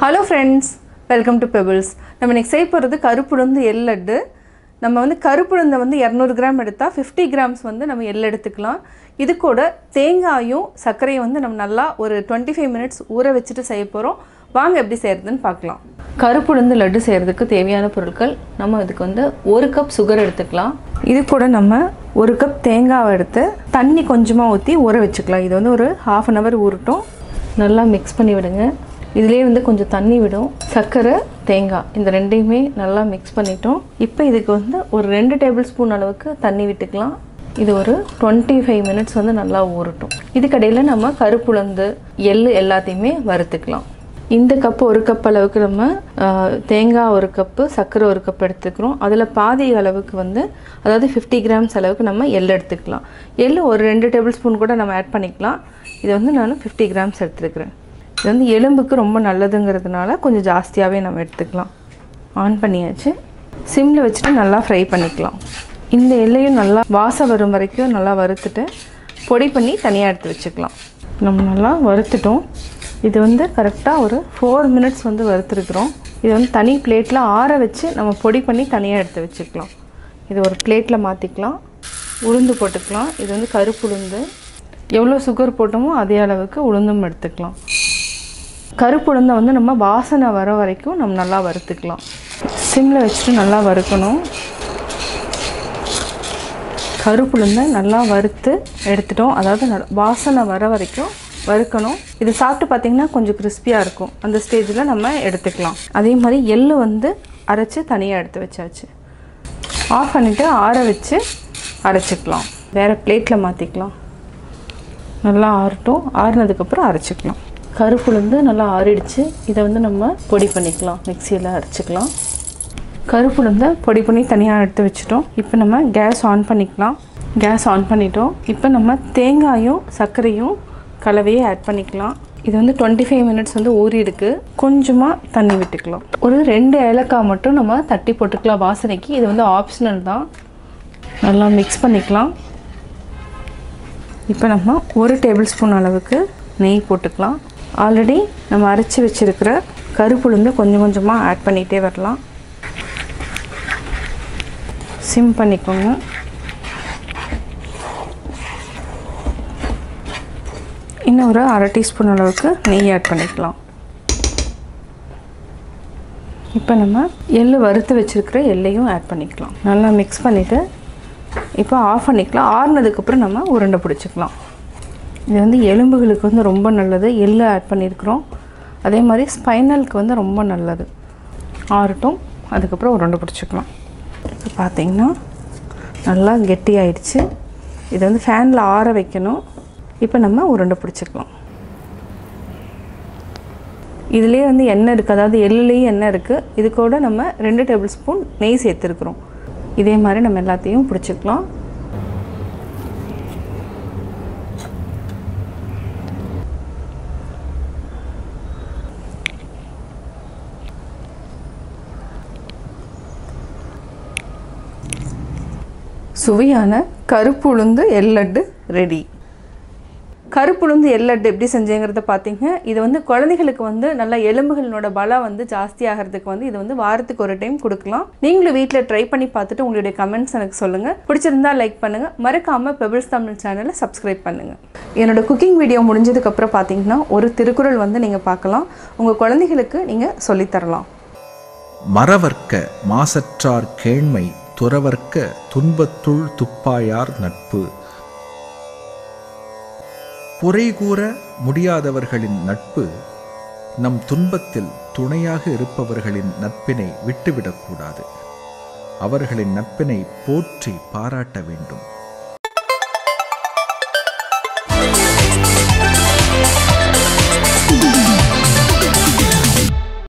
hello friends welcome to Pebbles நம்ம இன்னைக்கு செய்ய போகிறது கருப்புளுந்து எள் லட்டு நம்ம வந்து கருப்புளுந்தை வந்து இரநூறு கிராம் எடுத்தால் ஃபிஃப்டி கிராம்ஸ் வந்து நம்ம எள் எடுத்துக்கலாம் இது கூட தேங்காயும் சர்க்கரையும் வந்து நம்ம நல்லா ஒரு டுவெண்ட்டி ஃபைவ் மினிட்ஸ் ஊற வச்சுட்டு செய்ய போகிறோம் வாங்க எப்படி செய்கிறதுன்னு பார்க்கலாம் கருப்புளுந்து லட்டு செய்கிறதுக்கு தேவையான பொருட்கள் நம்ம இதுக்கு வந்து ஒரு கப் சுகர் எடுத்துக்கலாம் இது கூட நம்ம ஒரு கப் தேங்காவை எடுத்து தண்ணி கொஞ்சமாக ஊற்றி ஊற வச்சுக்கலாம் இது வந்து ஒரு ஹாஃப் அன் ஹவர் ஊறட்டும் நல்லா மிக்ஸ் பண்ணி விடுங்க இதுலேயே வந்து கொஞ்சம் தண்ணி விடும் சர்க்கரை தேங்காய் இந்த ரெண்டையுமே நல்லா மிக்ஸ் பண்ணிட்டோம் இப்போ இதுக்கு வந்து ஒரு ரெண்டு டேபிள் ஸ்பூன் அளவுக்கு தண்ணி விட்டுக்கலாம் இது ஒரு டுவெண்ட்டி ஃபைவ் மினிட்ஸ் வந்து நல்லா ஊறட்டும் இதுக்கடையில் நம்ம கருப்புலந்து எள் எல்லாத்தையுமே வறுத்துக்கலாம் இந்த கப்பு ஒரு கப் அளவுக்கு நம்ம ஆஹ், தேங்காய் ஒரு கப்பு சர்க்கரை ஒரு கப் எடுத்துக்கிறோம் அதில் பாதி அளவுக்கு வந்து அதாவது ஃபிஃப்டி கிராம்ஸ் அளவுக்கு நம்ம எள் எடுத்துக்கலாம் எள் ஒரு ரெண்டு டேபிள் ஸ்பூன் கூட நம்ம ஆட் பண்ணிக்கலாம் இது வந்து நான் ஃபிஃப்டி கிராம்ஸ் எடுத்துருக்கிறேன் இது வந்து எலும்புக்கு ரொம்ப நல்லதுங்கிறதுனால கொஞ்சம் ஜாஸ்தியாகவே நம்ம எடுத்துக்கலாம் ஆன் பண்ணியாச்சு சிம்மில் வச்சுட்டு நல்லா ஃப்ரை பண்ணிக்கலாம் இந்த எல்லையும் நல்லா வாசம் வரும் வரைக்கும் நல்லா வறுத்துட்டு பொடி பண்ணி தனியாக எடுத்து வச்சுக்கலாம் நம்ம நல்லா வறுத்துட்டோம் இது வந்து கரெக்டாக ஒரு ஃபோர் மினிட்ஸ் வந்து வறுத்துருக்குறோம் இது வந்து தனி பிளேட்டில் ஆற வச்சு நம்ம பொடி பண்ணி தனியாக எடுத்து வச்சுக்கலாம் இது ஒரு பிளேட்டில் மாற்றிக்கலாம் உளுந்து போட்டுக்கலாம் இது வந்து கருப்பு உளுந்து எவ்வளோ சுகர் போட்டோமோ அதே அளவுக்கு உளுந்தும் எடுத்துக்கலாம் கருப்பு உளுந்தை வந்து நம்ம வாசனை வர வரைக்கும் நம்ம நல்லா வறுத்துக்கலாம் சிம்மில் வச்சுட்டு நல்லா வறுக்கணும் கருப்பு உளுந்தை நல்லா வறுத்து எடுத்துட்டோம் அதாவது நல்ல- வாசனை வர வரைக்கும் வறுக்கணும் இது சாப்பிட்டு பார்த்தீங்கன்னா கொஞ்சம் கிறிஸ்பியாக இருக்கும் அந்த ஸ்டேஜில் நம்ம எடுத்துக்கலாம் அதே மாதிரி எள்ளு வந்து அரைச்சி தனியாக எடுத்து வச்சாச்சு ஆஃப் பண்ணிவிட்டு ஆற வச்சு அரைச்சிக்கலாம் வேறு பிளேட்டில் மாற்றிக்கலாம் நல்லா ஆறட்டும் ஆறுனதுக்கப்புறம் அரைச்சிக்கலாம் கருப்புலேருந்து நல்லா ஆறிடுச்சு இதை வந்து நம்ம பொடி பண்ணிக்கலாம் மிக்சியில் அரைச்சிக்கலாம் கருப்புலேருந்து பொடி பண்ணி தனியாக எடுத்து வச்சுட்டோம் இப்போ நம்ம கேஸ் ஆன் பண்ணிக்கலாம் கேஸ் ஆன் பண்ணிட்டோம் இப்போ நம்ம தேங்காயும் சர்க்கரையும் கலவையை ஆட் பண்ணிக்கலாம் இது வந்து டுவெண்ட்டி ஃபைவ் மினிட்ஸ் வந்து ஊறிடுக்கு கொஞ்சமாக தண்ணி விட்டுக்கலாம் ஒரு ரெண்டு ஏலக்காய் மட்டும் நம்ம தட்டி போட்டுக்கலாம் வாசனைக்கு இது வந்து ஆப்ஷனல் தான் நல்லா மிக்ஸ் பண்ணிக்கலாம் இப்போ நம்ம ஒரு டேபிள் ஸ்பூன் அளவுக்கு நெய் போட்டுக்கலாம் ஆல்ரெடி நம்ம அரைச்சி வச்சிருக்கிற கருப்புளுந்து கொஞ்சம் கொஞ்சமாக ஆட் பண்ணிகிட்டே வரலாம் சிம் பண்ணிக்கோங்க இன்னும் ஒரு அரை டீஸ்பூன் அளவுக்கு நெய் ஆட் பண்ணிக்கலாம் இப்போ நம்ம எள்ளு வறுத்து வச்சுருக்கிற எள்ளையும் ஆட் பண்ணிக்கலாம் நல்லா மிக்ஸ் பண்ணிவிட்டு இப்போ ஆஃப் பண்ணிக்கலாம் ஆறுனதுக்கப்புறம் நம்ம உருண்டை பிடிச்சிக்கலாம் இது வந்து எலும்புகளுக்கு வந்து ரொம்ப நல்லது எள்ளு ஆட் பண்ணியிருக்கிறோம் அதே மாதிரி ஸ்பைனலுக்கு வந்து ரொம்ப நல்லது ஆறட்டும் அதுக்கப்புறம் உருண்டை பிடிச்சிக்கலாம் இப்போ பார்த்தீங்கன்னா நல்லா கெட்டியாயிடுச்சு இதை வந்து ஃபேனில் ஆற வைக்கணும் இப்போ நம்ம உருண்டை பிடிச்சிக்கலாம் இதுலேயே வந்து எண்ணெய் இருக்குது அதாவது எள்ளுலேயும் எண்ணெய் இருக்குது இது கூட நம்ம ரெண்டு டேபிள் ஸ்பூன் நெய் சேர்த்துருக்குறோம் இதே மாதிரி நம்ம எல்லாத்தையும் பிடிச்சிக்கலாம் சுவையான கருப்பு உளுந்து எள்ளட்டு ரெடி கருப்புளுந்து எள்ளட்டு எப்படி செஞ்சேங்கிறத பார்த்தீங்க இது வந்து குழந்தைகளுக்கு வந்து நல்ல எலும்புகளோட பலம் வந்து ஜாஸ்தி ஆகிறதுக்கு வந்து இது வந்து வாரத்துக்கு ஒரு டைம் கொடுக்கலாம் நீங்களும் வீட்டில் ட்ரை பண்ணி பார்த்துட்டு உங்களுடைய கமெண்ட்ஸ் எனக்கு சொல்லுங்கள் பிடிச்சிருந்தா லைக் பண்ணுங்கள் மறக்காமல் பெபிள்ஸ் தமிழ் சேனலை சப்ஸ்கிரைப் பண்ணுங்கள் என்னோட குக்கிங் வீடியோ முடிஞ்சதுக்கப்புறம் பார்த்தீங்கன்னா ஒரு திருக்குறள் வந்து நீங்கள் பார்க்கலாம் உங்கள் குழந்தைகளுக்கு நீங்கள் சொல்லித்தரலாம் மறவர்க்க மாசற்றார் கேண்மை துறவர்க்க துன்பத்துள் துப்பாயார் நட்பு குறை கூற முடியாதவர்களின் நட்பு நம் துன்பத்தில் துணையாக இருப்பவர்களின் நட்பினை விட்டுவிடக்கூடாது அவர்களின் நட்பினை போற்றி பாராட்ட வேண்டும்